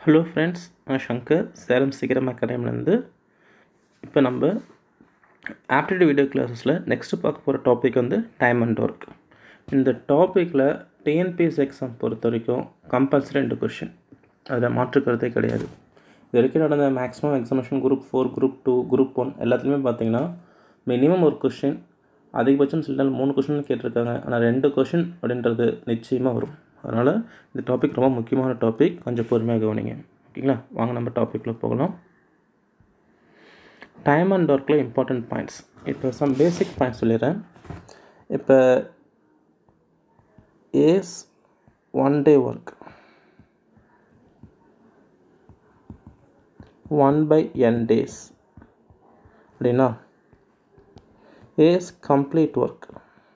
Hello friends நான் சங்கர் சேலம் சீக்கிரம் அகாடமிலேருந்து இப்போ நம்ம ஆப்டிடியூட் வீடியோ கிளாஸஸில் நெக்ஸ்ட்டு பார்க்க போகிற டாபிக் வந்து டைம் அண்ட் ஒர்க் இந்த டாப்பிக்கில் டிஎன்பிஎஸ் எக்ஸாம் பொறுத்த வரைக்கும் கம்பல்சரி ரெண்டு கொஷின் அதில் மாற்றுக்கிறதே கிடையாது இது வரைக்கும் நடந்த maximum examination group four group two group one எல்லாத்துலேயுமே பார்த்தீங்கன்னா மினிமம் ஒரு கொஷின் அதிகபட்சம் சில நாள் மூணு கொஷின் கேட்டிருக்காங்க ஆனால் ரெண்டு கொஷின் அப்படின்றது நிச்சயமாக வரும் அதனால் இந்த டாபிக் ரொம்ப முக்கியமான டாபிக் கொஞ்சம் பொறுமையாக கவனிங்க ஓகேங்களா வாங்க நம்ம டாப்பிக்கில் போகலாம் டைம் அண்ட் ஒர்க்கில் இம்பார்ட்டண்ட் பாயிண்ட்ஸ் இப்போ சம் பேசிக் பாயிண்ட்ஸ் சொல்லிடுறேன் இப்போ A's one day work one by N days அப்படின்னா A's complete work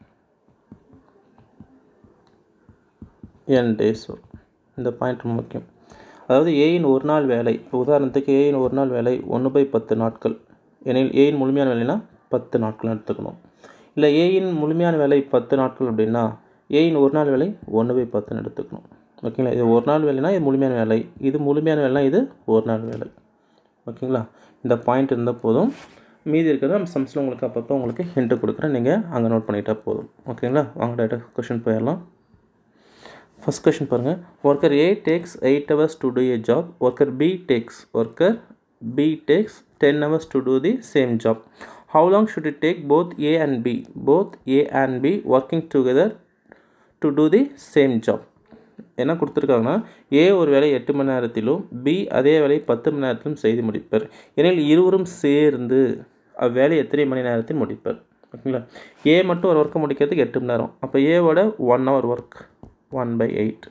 N days work இந்த பாயிண்ட் ரொம்ப முக்கியம் அதாவது ஏயின் ஒரு நாள் வேலை இப்போ உதாரணத்துக்கு ஏயின் ஒரு நாள் வேலை ஒன்று பை பத்து நாட்கள் எனில் ஏயின் முழுமையான வேலைனா பத்து நாட்கள் எடுத்துக்கணும் இல்லை ஏயின் முழுமையான வேலை பத்து நாட்கள் அப்படின்னா ஏயின் ஒரு நாள் வேலை ஒன்று பை பத்துன்னு எடுத்துக்கணும் ஓகேங்களா இது ஒரு நாள் வேலைனா இது முழுமையான வேலை இது முழுமையான வேலைனா இது ஒரு நாள் வேலை ஓகேங்களா இந்த பாயிண்ட் இருந்தால் போதும் மீதி இருக்கிறத நம்ம சம்ஸில் உங்களுக்கு அப்பப்போ உங்களுக்கு ஹிண்ட்டு கொடுக்குறேன் நீங்கள் அங்கே நோட் பண்ணிட்டா போதும் ஓகேங்களா வாங்க டேரெக்டாக கொஷின் போயிடலாம் ஃபஸ்ட் கொஷின் பாருங்கள் worker A takes eight hours to do a job worker B takes worker B takes ten hours to do the same job how long should it take both A and B both A and B working together to do the same job என்ன கொடுத்துருக்காங்கன்னா ஏ ஒரு வேலை எட்டு மணி நேரத்திலும் B அதே வேலையை பத்து மணி நேரத்திலும் செய்து முடிப்பர் எனில் இருவரும் சேர்ந்து அவ்வேலை எத்தனை மணி நேரத்தில் முடிப்பர் ஓகேங்களா ஏ மட்டும் ஒரு ஒர்க்கை முடிக்கிறதுக்கு எட்டு மணி நேரம் அப்போ ஏவோட one hour work one by eight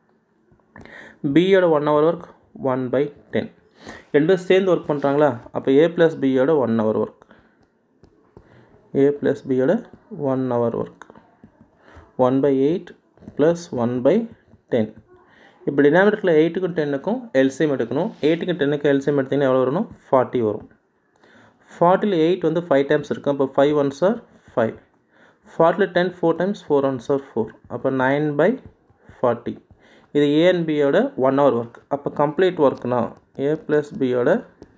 பியோட one hour work one by ten ரெண்டு பேரும் சேர்ந்து ஒர்க் பண்ணுறாங்களா அப்போ ஏ ப்ளஸ் பியோட one hour work A plus பியோட one hour work one by eight plus one by ten இப்போ டினாமினேட்டரில் எயிட்டுக்கும் டென்னுக்கும் எல்சிஎம் எடுக்கணும் எயிட்டுக்கும் டென்னுக்கும் எல்சிஎம் எடுத்திங்கன்னா எவ்வளோ வரணும் ஃபார்ட்டி வரும் ஃபார்ட்டியில் எயிட் வந்து ஃபைவ் டைம்ஸ் இருக்கும் அப்போ ஃபைவ் ஒன் சார் ஃபைவ் ஃபார்ட்டியில் ten four times four one sir four அப்போ நைன் பை ஃபார்ட்டி இது ஏ அண்ட் பியோட ஒன் ஹவர் ஒர்க் அப்போ கம்ப்ளீட் ஒர்க்னா ஏ ப்ளஸ் பியோட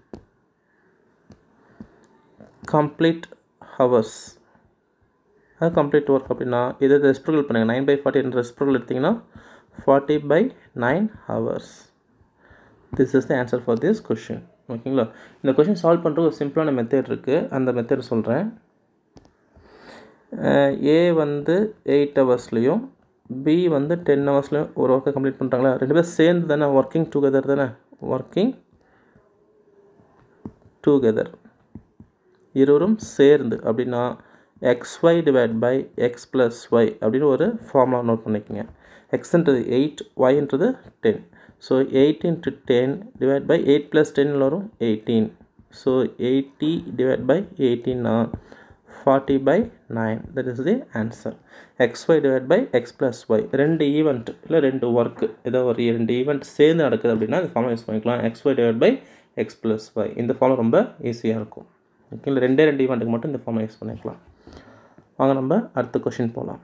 கம்ப்ளீட் ஹவர்ஸ் அது கம்ப்ளீட் ஒர்க் அப்படின்னா இதை ரெஸ்பிரல் பண்ணுங்கள் நைன் பை ஃபார்ட்டி என்ற ரெஸ்பிரல் எடுத்திங்கன்னா forty by nine hours this is the answer for this question ஓகேங்களா இந்த கொஷின் சால்வ் பண்ணுறதுக்கு ஒரு சிம்பிளான மெத்தட் இருக்குது அந்த மெத்தட் சொல்கிறேன் ஏ வந்து எயிட் ஹவர்ஸ்லேயும் பி வந்து டென் ஹவர்ஸ்லையும் ஒரு ஒர்க்கை கம்ப்ளீட் பண்ணுறாங்களா ரெண்டு பேரும் சேர்ந்து தானே ஒர்க்கிங் டுகெதர் தானே ஒர்க்கிங் டுகெதர் இருவரும் சேர்ந்து அப்படின்னா X Y divide by X plus Y அப்படின்னு ஒரு ஃபார்முலா நோட் பண்ணிக்கோங்க எக்ஸ்ன்றது எயிட் ஒய்ன்றது ten so eight into ten divide by eight plus ten வரும் eighteen so eighty divide by எயிட்டீன்னா forty by nine that is the answer X Y divide by X plus Y ரெண்டு event இல்லை ரெண்டு work ஏதோ ஒரு ரெண்டு event சேர்ந்து நடக்குது அப்படின்னா இந்த ஃபார்முலா யூஸ் பண்ணிக்கலாம் X Y divide by X plus Y இந்த ஃபார்முலா ரொம்ப ஈஸியாக இருக்கும் ஓகேங்களா ரெண்டே ரெண்டு ஈவெண்ட்டுக்கு மட்டும் இந்த ஃபார்முலா யூஸ் பண்ணிக்கலாம் வாங்க நம்ம அடுத்த கொஷின் போகலாம்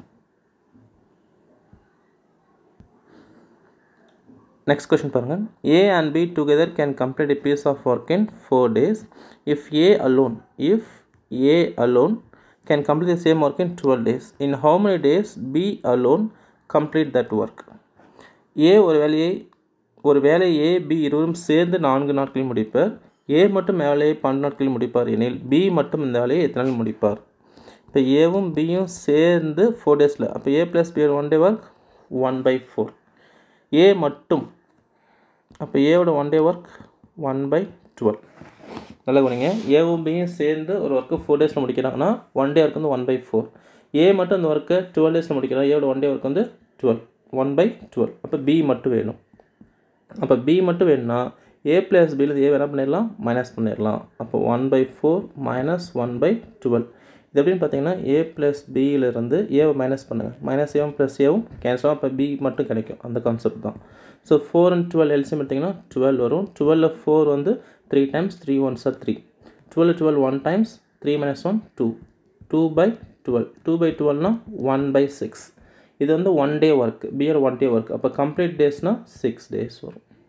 நெக்ஸ்ட் கொஷின் பாருங்கள் A and B together can complete a piece of work in four days if A alone if A alone can complete the same work in twelve days in how many days B alone complete that work A ஒரு வேலையை ஒரு வேலையை ஏ B இருவரும் சேர்ந்து நான்கு நாட்களில் முடிப்பார் ஏ மட்டும் வேலையை பன்னெண்டு நாட்களில் முடிப்பார் எனில் பி மட்டும் இந்த வேலையை எத்தனை நாள் முடிப்பார் இப்போ ஏவும் பியும் சேர்ந்து ஃபோர் டேஸில் அப்போ A plus B one day work one by four A மட்டும் அப்போ ஏவோட one day work one by twelve நல்லா கவனிங்க ஏவும் பியும் சேர்ந்து ஒரு ஒர்க்கு ஃபோர் டேஸில் முடிக்கிறாங்கன்னா ஒன் டே ஒர்க் வந்து ஒன் பை ஃபோர் ஏ மட்டும் இந்த ஒர்க்கை டுவெல் டேஸில் முடிக்கிறான் ஏவோட ஒன் டே ஒர்க் வந்து டுவெல் ஒன் பை டுவெல் அப்போ பி மட்டும் வேணும் அப்போ பி மட்டும் வேணும்னா ஏ ப்ளஸ் பியில் ஏ என்ன பண்ணிடலாம் மைனஸ் பண்ணிடலாம் அப்போ one by four minus one by twelve இது எப்படின்னு பார்த்தீங்கன்னா ஏ ப்ளஸ் பியிலிருந்து ஏவை மைனஸ் பண்ணுங்கள் மைனஸ் ஏவும் ப்ளஸ் ஏவும் கேன்சல் அப்போ பி மட்டும் கிடைக்கும் அந்த கான்செப்ட் தான் so four and twelve LCM எடுத்திங்கன்னா டுவெல் வரும் டுவெலில் ஃபோர் வந்து three times three one sir three twelve twelve one times three minus one two two by twelve two by டுவெல்னால் ஒன் பை சிக்ஸ் இது வந்து ஒன் டே ஒர்க் பிஆர் one day work அப்போ complete டேஸ்னால் six days வரும்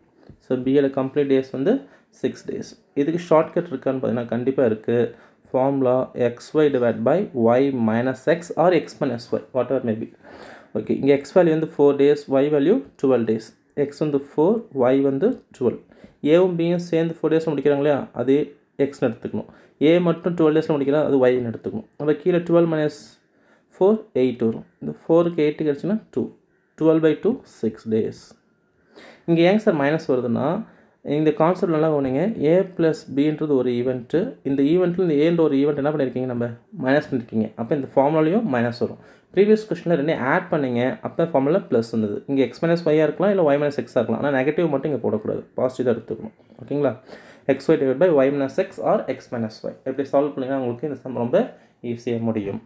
so பியோட complete days வந்து six days இதுக்கு ஷார்ட்கட் இருக்கான்னு பார்த்தீங்கன்னா கண்டிப்பாக இருக்குது formula X Y divide by Y minus X or X minus Y whatever maybe okay இங்கே எக்ஸ் வேல்யூ வந்து four days Y value twelve days X வந்து ஃபோர் ஒய் வந்து டுவெல் ஏவும் பியும் சேர்ந்து ஃபோர் டேஸில் முடிக்கிறாங்க இல்லையா அதே எக்ஸ்னு எடுத்துக்கணும் ஏ மட்டும் டுவெல் டேஸில் முடிக்கிறா அது ஒய்னு எடுத்துக்கணும் அப்போ கீழே டுவெல் மைனஸ் ஃபோர் எயிட் வரும் இந்த ஃபோருக்கு எயிட்டு கிடச்சுன்னா two twelve by two six days இங்கே ஏங்க சார் மைனஸ் வருதுன்னா இந்த கான்செப்ட் நல்லா கவனிங்க ஏ ப்ளஸ் பின்றது ஒரு ஈவெண்ட்டு இந்த ஈவெண்ட்டில் இந்த ஏன்ற ஒரு ஈவெண்ட் என்ன பண்ணியிருக்கீங்க நம்ம மைனஸ் பண்ணியிருக்கீங்க அப்போ இந்த ஃபார்முலையும் மைனஸ் வரும் ப்ரீவியஸ் கொஸ்டினில் ரெண்டே ஆட் பண்ணிங்க அப்போ ஃபார்முலா ப்ளஸ் வந்தது இங்கே எக்ஸ் மைனஸ் ஒய்யாக இருக்கலாம் இல்லை ஒய் மைனஸ் எக்ஸாக இருக்கலாம் ஆனால் நெகட்டிவ் மட்டும் இங்கே போடக்கூடாது பாசிட்டிவ் தான் எடுத்துக்கணும் ஓகேங்களா X Y divide by Y minus X or X minus Y எப்படி சால்வ் பண்ணிங்கன்னா உங்களுக்கு இந்த சம் ரொம்ப ஈஸியாக முடியும்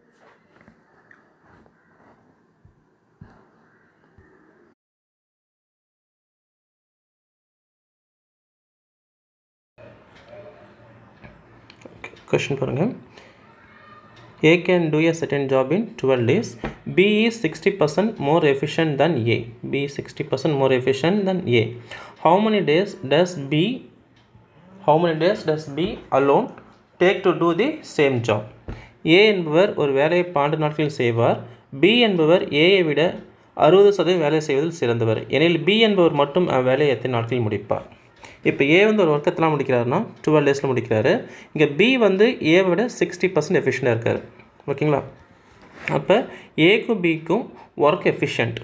கொஷின் பாருங்கள் A can do a certain job in 12 days. B is 60% more efficient than A. B is 60% more efficient than A. How many days does B how many days does B alone take to do the same job? A என்பவர் ஒரு வேலையை பன்னெண்டு நாட்களில் செய்வார் B என்பவர் ஏயை விட அறுபது சதவீதம் வேலை செய்வதில் சிறந்தவர் எனில் B என்பவர் மட்டும் அவ்வேலையை எத்தனை நாட்களில் முடிப்பார் இப்போ ஏ வந்து ஒரு ஒர்க் எத்தனை முடிக்கிறாருன்னா டுவெல் டேஸில் முடிக்கிறாரு இங்கே பி வந்து ஏவை விட சிக்ஸ்டி பர்சன்ட் எஃபிஷியண்டாக இருக்கார் ஓகேங்களா அப்போ ஏக்கும் பிக்கும் ஒர்க் எஃபிஷியன்ட்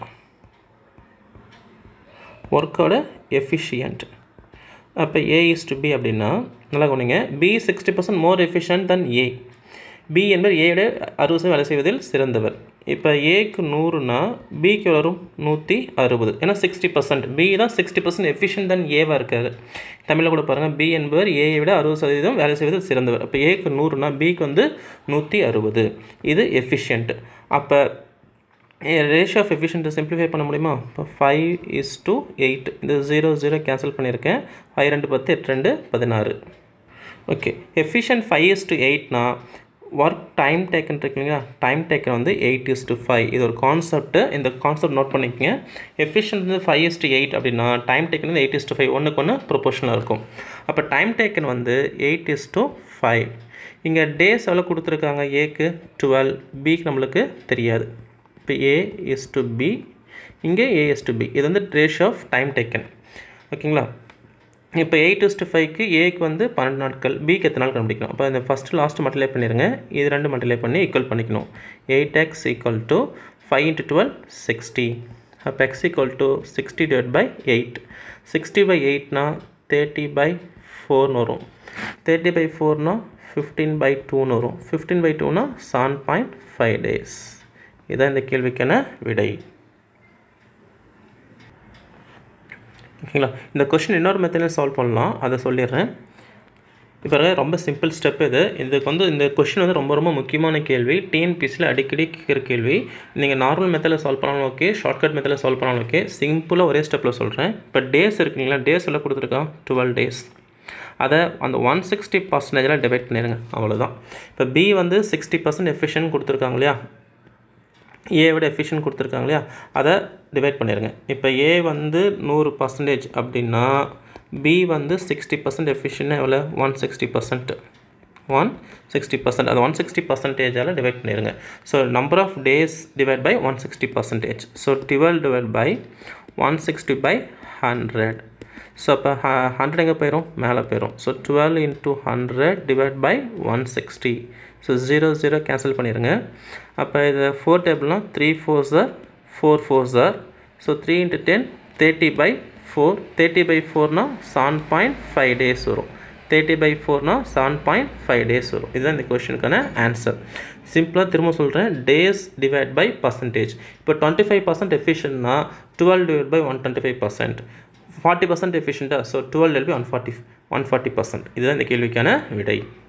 ஒர்க்கோட எஃபிஷியன்ட் அப்போ ஏ இஸ் டு பி அப்படின்னா நல்லா கவனிங்க B sixty percent more efficient than A B என்பவர் ஏயோட அறுபது சதவீதம் வேலை செய்வதில் சிறந்தவர் இப்போ ஏக்கு நூறுனா பிக்கு வரும் நூற்றி அறுபது ஏன்னா சிக்ஸ்டி பர்சன்ட் பி தான் சிக்ஸ்டி பர்சன்ட் எஃபிஷியன்ட் தான் ஏவாக இருக்காரு தமிழில் கூட பாருங்கள் பி என்பவர் ஏயை விட அறுபது சதவீதம் வேலை செய்வதில் சிறந்தவர் அப்போ ஏக்கு நூறுனா பிக்கு வந்து நூற்றி அறுபது இது எஃபிஷியன்ட் அப்போ ரேஷியோ ஆஃப் எஃபிஷியன்ட்டை சிம்பிளிஃபை பண்ண முடியுமா இப்போ ஃபைவ் இஸ் டு எயிட் இந்த ஜீரோ ஜீரோ கேன்சல் பண்ணியிருக்கேன் ஃபைவ் ரெண்டு பத்து எட்டு ரெண்டு பதினாறு okay efficient five is to எயிட்னா ஒர்க் டைம் டேக்கன் இருக்கு இல்லைங்களா டைம் டேக்கன் வந்து எயிட் இஸ் டு ஃபைவ் இது ஒரு கான்செப்ட்டு இந்த கான்செப்ட் நோட் பண்ணிக்கங்க எஃபிஷியன்ட் வந்து ஃபைவ் இஸ் டு எயிட் அப்படின்னா டைம் டேக்கன் வந்து எயிட் இஸ் டு ஃபைவ் ஒன்றுக்கு ஒன்று ப்ரொபோஷனாக இருக்கும் அப்போ டைம் டேக்கன் வந்து எயிட் இஸ் டு ஃபைவ் இங்கே டேஸ் எவ்வளோ கொடுத்துருக்காங்க ஏக்கு டுவெல் பிக்கு நம்மளுக்கு தெரியாது இப்போ ஏ இஸ் டு பி இங்கே ஏ இஸ் டு பி இது வந்து ரேஷியோ ஆஃப் டைம் டேக்கன் ஓகேங்களா இப்போ எயிட் இஸ் டு ஃபைவ்க்கு ஏக்கு வந்து பன்னெண்டு நாட்கள் பிக்கு எத்தனை நாள் கண்டுபிடிக்கணும் அப்போ இந்த ஃபஸ்ட்டு லாஸ்ட்டு மல்டிப்ளை பண்ணிடுங்க இது ரெண்டு மல்டிப்ளை பண்ணி ஈக்குவல் பண்ணிக்கணும் eight x equal to five into twelve sixty அப்போ x equal to sixty divide by eight sixty by எயிட்னா தேர்ட்டி பை ஃபோர்னு வரும் தேர்ட்டி பை ஃபோர்னா ஃபிஃப்டீன் பை டூன்னு வரும் ஃபிஃப்டீன் பை டூனா செவன் பாயிண்ட் ஃபைவ் டேஸ் இதுதான் இந்த கேள்விக்கான விடை ஓகேங்களா இந்த கொஷின் இன்னொரு மெத்தடில் சால்வ் பண்ணலாம் அதை சொல்லிடுறேன் இப்போ ரொம்ப சிம்பிள் ஸ்டெப் இது இதுக்கு வந்து இந்த கொஷின் வந்து ரொம்ப ரொம்ப முக்கியமான கேள்வி டிஎன்பிசியில் அடிக்கடி கேட்குற கேள்வி நீங்கள் நார்மல் மெத்தடில் சால்வ் பண்ணாலும் ஓகே ஷார்ட்கட் மெத்தடில் சால்வ் பண்ணாலும் ஓகே சிம்பிளாக ஒரே ஸ்டெப்பில் சொல்கிறேன் இப்போ டேஸ் இருக்குங்களா டேஸ் எல்லாம் கொடுத்துருக்கான் டுவெல் டேஸ் அதை அந்த ஒன் சிக்ஸ்டி பர்சன்டேஜில் டிவைட் பண்ணிடுங்க அவ்வளோதான் இப்போ பி வந்து சிக்ஸ்டி பர்சன்ட் எஃபிஷியன்ட் கொடுத்துருக்காங்க இல்லையா ஏ விட எஃபிஷியன்ட் கொடுத்துருக்காங்க இல்லையா அதை டிவைட் பண்ணிடுங்க இப்போ ஏ வந்து நூறு பர்சன்டேஜ் அப்படின்னா பி வந்து சிக்ஸ்டி பர்சன்ட் எஃபிஷியன்ட் எவ்வளோ one sixty percent one sixty percent அது ஒன் சிக்ஸ்டி பர்சன்டேஜால் டிவைட் பண்ணிடுங்க so number of days divide by one sixty percentage so twelve divide by one sixty by hundred so அப்போ hundred எங்கே போயிடும் மேலே போயிடும் so twelve into hundred divide by one sixty so zero zero cancel பண்ணிடுங்க அப்போ இது four டேபிள்னால் three four sir four four sir so three into ten thirty by four thirty by ஃபோர்னால் செவன் பாயிண்ட் ஃபைவ் டேஸ் வரும் thirty by ஃபோர்னால் seven point five days வரும் இதுதான் இந்த கொஷனுக்கான ஆன்சர் சிம்பிளாக திரும்ப சொல்கிறேன் டேஸ் டிவைட் பை பர்சன்டேஜ் இப்போ டுவெண்ட்டி ஃபைவ் பர்சன்ட் எஃபிஷியன்னா twelve divide by one twenty five percent forty percent எஃபிஷியண்ட்டாக ஸோ டுவெல் எல்பி one forty one forty percent இதுதான் இந்த கேள்விக்கான விடை